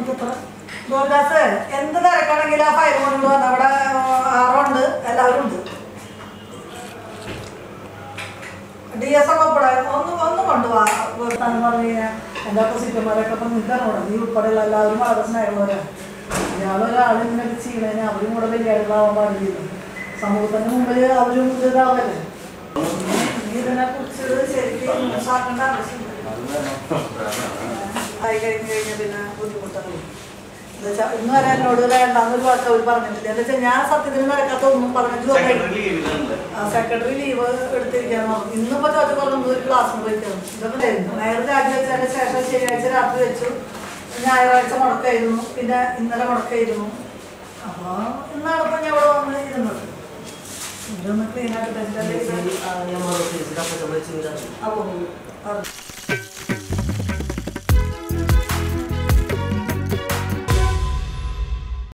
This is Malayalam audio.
നമുക്കിത്ര ഗോദാസ് എന്ത് തിരക്കാണെങ്കിലും ആ ഫയൽ കൊണ്ട് വന്ന് അവിടെ ആറുണ്ട് എല്ലാവരും ഉണ്ട് ഡി എസ് ഒക്കെ ഉൾപ്പെടെ ഒന്ന് ഒന്ന് കൊണ്ടുപോകാൻ പറഞ്ഞു കഴിഞ്ഞാൽ എൻ്റെ അപ്പോസിറ്റന്മാരൊക്കെ ഇപ്പം നിൽക്കാനോടെ നീ ഉൾപ്പെടെയുള്ള എല്ലാവരും വളരെ സ്നേഹമുള്ളവരാണ് ഇയാളൊരാൾ ഇങ്ങനെ ചെയ്യണതിന് അവരും കൂടെ വലിയ ആളുകളാവാൻ പാടില്ല സമൂഹത്തിന് മുമ്പിൽ അവരും ഇതാവല്ലേ നീ ഇതിനെ കുറിച്ച് ശരിക്കും മനസ്സിലാക്കേണ്ട ആവശ്യമില്ല ആയി കഴിഞ്ഞ് കഴിഞ്ഞാൽ പിന്നെ ബുദ്ധിമുട്ടാണ് എന്താ വെച്ചാൽ ഇന്ന് വരെ എന്നോട് വേണ്ടാന്നൊരു വാക്ക് അവർ പറഞ്ഞിട്ടില്ല എന്താ വെച്ചാൽ ഞാൻ സത്യത്തിന് നടക്കാത്ത ഒന്നും പറഞ്ഞിട്ട് തോന്നിയില്ല സെക്രട്ടറി ലീവ് എടുത്തിരിക്കാൻ പറഞ്ഞു ഇന്നിപ്പോ ചോദിച്ചു പറഞ്ഞു ഒരു ക്ലാസ്സിന് പോയിക്കാണ് ഇതൊക്കെ ആയിരുന്നു നേരെ രാജിവെച്ചതിന് ശേഷം ശനിയാഴ്ച രാത്രി വെച്ചു ഞായറാഴ്ച മുടക്കായിരുന്നു പിന്നെ ഇന്നലെ മുടക്കായിരുന്നു അപ്പോൾ ഇന്നാണ് ഇപ്പൊ ഞാൻ ഇവിടെ വന്ന് ഇരുന്നത് ഇവരൊന്ന് ക്ലീൻ ആക്കി ഞാൻ മറന്നു അപ്പോൾ